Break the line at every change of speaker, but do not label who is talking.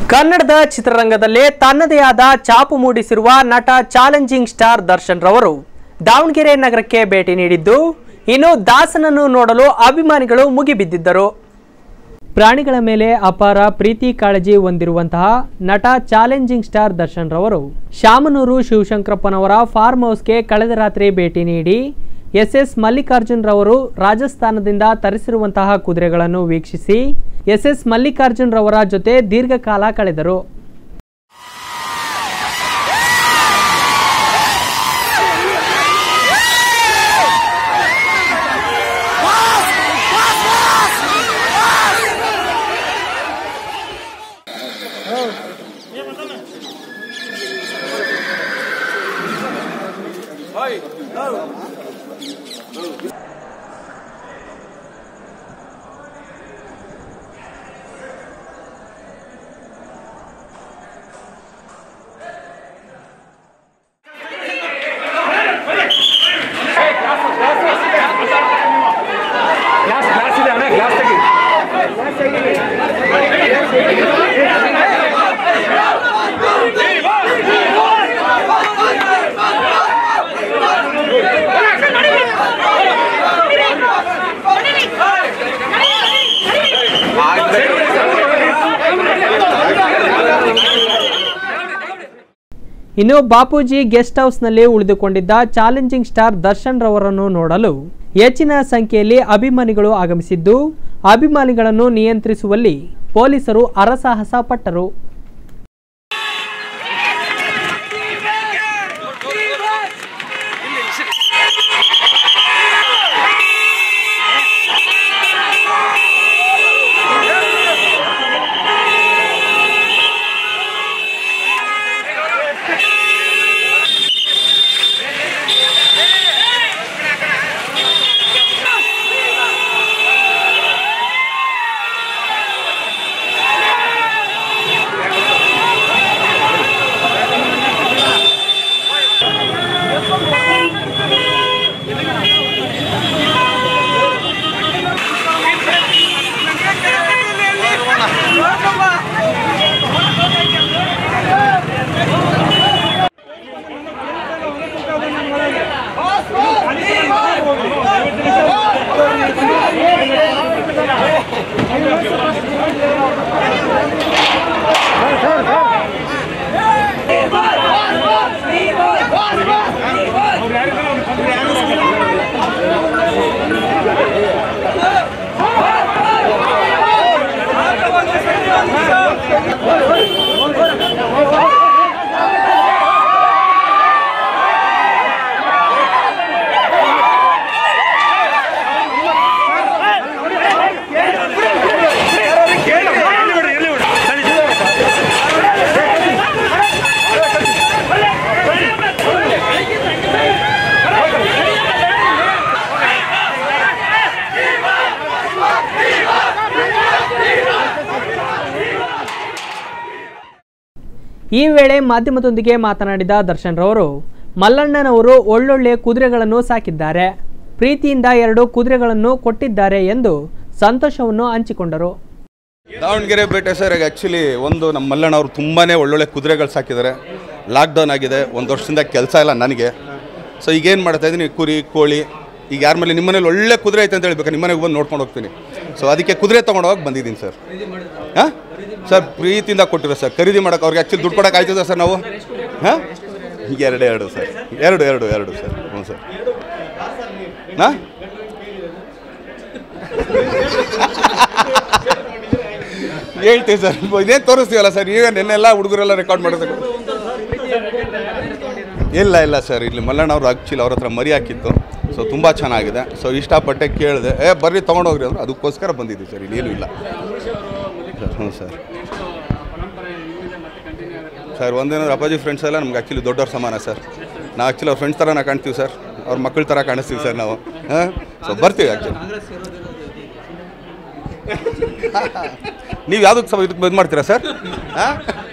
ಕನ್ನಡದ ಚಿತ್ರರಂಗದಲ್ಲೇ ತನ್ನದೇ ಆದ ಚಾಪು ಮೂಡಿಸಿರುವ ನಟ ಚಾಲೆಂಜಿಂಗ್ ಸ್ಟಾರ್ ದರ್ಶನ್ ರವರು ದಾವಣಗೆರೆ ನಗರಕ್ಕೆ ಭೇಟಿ ನೀಡಿದ್ದು ಇನ್ನು ದಾಸನನ್ನು ನೋಡಲು ಅಭಿಮಾನಿಗಳು ಮುಗಿಬಿದ್ದಿದ್ದರು ಪ್ರಾಣಿಗಳ ಮೇಲೆ ಅಪಾರ ಪ್ರೀತಿ ಕಾಳಜಿ ಹೊಂದಿರುವಂತಹ ನಟ ಚಾಲೆಂಜಿಂಗ್ ಸ್ಟಾರ್ ದರ್ಶನ್ ರವರು ಶಾಮನೂರು ಶಿವಶಂಕರಪ್ಪನವರ ಫಾರ್ಮ್ ಹೌಸ್ಗೆ ಕಳೆದ ರಾತ್ರಿ ಭೇಟಿ ನೀಡಿ ಎಸ್ ಎಸ್ ಮಲ್ಲಿಕಾರ್ಜುನ್ ರವರು ರಾಜಸ್ಥಾನದಿಂದ ತರಿಸಿರುವಂತಹ ಕುದುರೆಗಳನ್ನು ವೀಕ್ಷಿಸಿ ಎಸ್ ಎಸ್ ಮಲ್ಲಿಕಾರ್ಜುನ್ ರವರ ಜೊತೆ ದೀರ್ಘಕಾಲ ಕಳೆದರು
ಗ್ಲಾಸ್ ಗ್ಲಾಸ್ ಇದೆ ಅಣ್ಣ ಗ್ಲಾಸ್ ತೆಗಿ
ಇನ್ನು ಬಾಪೂಜಿ ಗೆಸ್ಟ್ ಹೌಸ್ನಲ್ಲಿ ಉಳಿದುಕೊಂಡಿದ್ದ ಚಾಲೆಂಜಿಂಗ್ ಸ್ಟಾರ್ ದರ್ಶನ್ ರವರನ್ನು ನೋಡಲು ಹೆಚ್ಚಿನ ಸಂಖ್ಯೆಯಲ್ಲಿ ಅಭಿಮಾನಿಗಳು ಆಗಮಿಸಿದ್ದು ಅಭಿಮಾನಿಗಳನ್ನು ನಿಯಂತ್ರಿಸುವಲ್ಲಿ ಪೊಲೀಸರು ಹರಸಾಹಸ ಪಟ್ಟರು ಈ ವೇಳೆ ಮಾಧ್ಯಮದೊಂದಿಗೆ ಮಾತನಾಡಿದ ದರ್ಶನ್ ರವರು ಮಲ್ಲಣ್ಣನವರು ಒಳ್ಳೊಳ್ಳೆ ಕುದುರೆಗಳನ್ನು ಸಾಕಿದ್ದಾರೆ ಪ್ರೀತಿಯಿಂದ ಎರಡು ಕುದುರೆಗಳನ್ನು ಕೊಟ್ಟಿದ್ದಾರೆ ಎಂದು ಸಂತೋಷವನ್ನು ಹಂಚಿಕೊಂಡರು
ದಾವಣಗೆರೆ ಬೇಟೆ ಸರ್ ಈಗ ಆ್ಯಕ್ಚುಲಿ ಒಂದು ನಮ್ಮ ಮಲ್ಲಣ್ಣ ಅವರು ತುಂಬಾ ಒಳ್ಳೊಳ್ಳೆ ಕುದುರೆಗಳು ಸಾಕಿದ್ದಾರೆ ಲಾಕ್ಡೌನ್ ಆಗಿದೆ ಒಂದು ವರ್ಷದಿಂದ ಕೆಲಸ ಇಲ್ಲ ನನಗೆ ಸೊ ಈಗೇನು ಮಾಡ್ತಾ ಇದ್ದೀನಿ ಕುರಿ ಕೋಳಿ ಈಗ ಯಾರ ಮೇಲೆ ನಿಮ್ಮ ಮನೇಲಿ ಒಳ್ಳೆ ಕುದುರೆ ಐತೆ ಅಂತ ಹೇಳ್ಬೇಕು ನಿಮ್ಮ ಮನೆಗೆ ಬಂದು ನೋಡ್ಕೊಂಡು ಹೋಗ್ತೀನಿ ಸೊ ಅದಕ್ಕೆ ಕುದುರೆ ತೊಗೊಂಡು ಹೋಗಿ ಬಂದಿದ್ದೀನಿ ಸರ್ ಹಾಂ ಸರ್ ಪ್ರೀತಿಯಿಂದ ಕೊಟ್ಟಿರೋ ಸರ್ ಖರೀದಿ ಮಾಡೋಕೆ ಅವ್ರಿಗೆ ಆ್ಯಕ್ಚುಲಿ ದುಡ್ಡು ಕೊಡೋಕೆ ಆಯ್ತದ ಸರ್ ನಾವು ಹಾಂ ಎರಡು ಎರಡು ಸರ್ ಎರಡು ಎರಡು ಎರಡು ಸರ್ ಹ್ಞೂ ಸರ್ ಹಾಂ ಹೇಳ್ತೀವಿ ಸರ್ ಇದೇನು ತೋರಿಸ್ತೀವಲ್ಲ ಸರ್ ನೀವೇ ನಿನ್ನೆಲ್ಲ ಹುಡುಗರೆಲ್ಲ ರೆಕಾರ್ಡ್ ಮಾಡೋದಕ್ಕೆ ಇಲ್ಲ ಇಲ್ಲ ಸರ್ ಇಲ್ಲಿ ಮಲ್ಲಣ್ಣ ಅವರು ಆ್ಯಕ್ಚುಲಿ ಅವ್ರ ಹತ್ರ ಮರಿ ಹಾಕಿತ್ತು ಸೊ ತುಂಬ ಚೆನ್ನಾಗಿದೆ ಸೊ ಇಷ್ಟಪಟ್ಟೆ ಕೇಳಿದೆ ಏ ಬರ್ರಿ ತೊಗೊಂಡೋಗ್ರಿ ಅಂದ್ರೆ ಅದಕ್ಕೋಸ್ಕರ ಬಂದಿದ್ದೀವಿ ಸರ್ ಇನ್ನೇನು ಇಲ್ಲ ಸರ್ ಹ್ಞೂ ಸರ್ ಸರ್ ಒಂದೇನಾದ್ರು ಅಪ್ಪಾಜಿ ಫ್ರೆಂಡ್ಸ್ ಎಲ್ಲ ನಮ್ಗೆ ಆ್ಯಕ್ಚುಲಿ ದೊಡ್ಡವ್ರ ಸಮಾನ ಸರ್ ನಾವು ಆ್ಯಕ್ಚುಲಿ ಅವ್ರ ಫ್ರೆಂಡ್ಸ್ ಥರನ ಕಾಣ್ತೀವಿ ಸರ್ ಅವ್ರ ಮಕ್ಕಳ ಥರ ಕಾಣಿಸ್ತೀವಿ ಸರ್ ನಾವು ಹಾಂ ಸೊ ಬರ್ತೀವಿ ಆ್ಯಕ್ಚುಲಿ ನೀವು ಯಾವುದಕ್ಕೆ ಸಹ ಇದಕ್ಕೆ ಇದು ಮಾಡ್ತೀರಾ ಸರ್ ಹಾಂ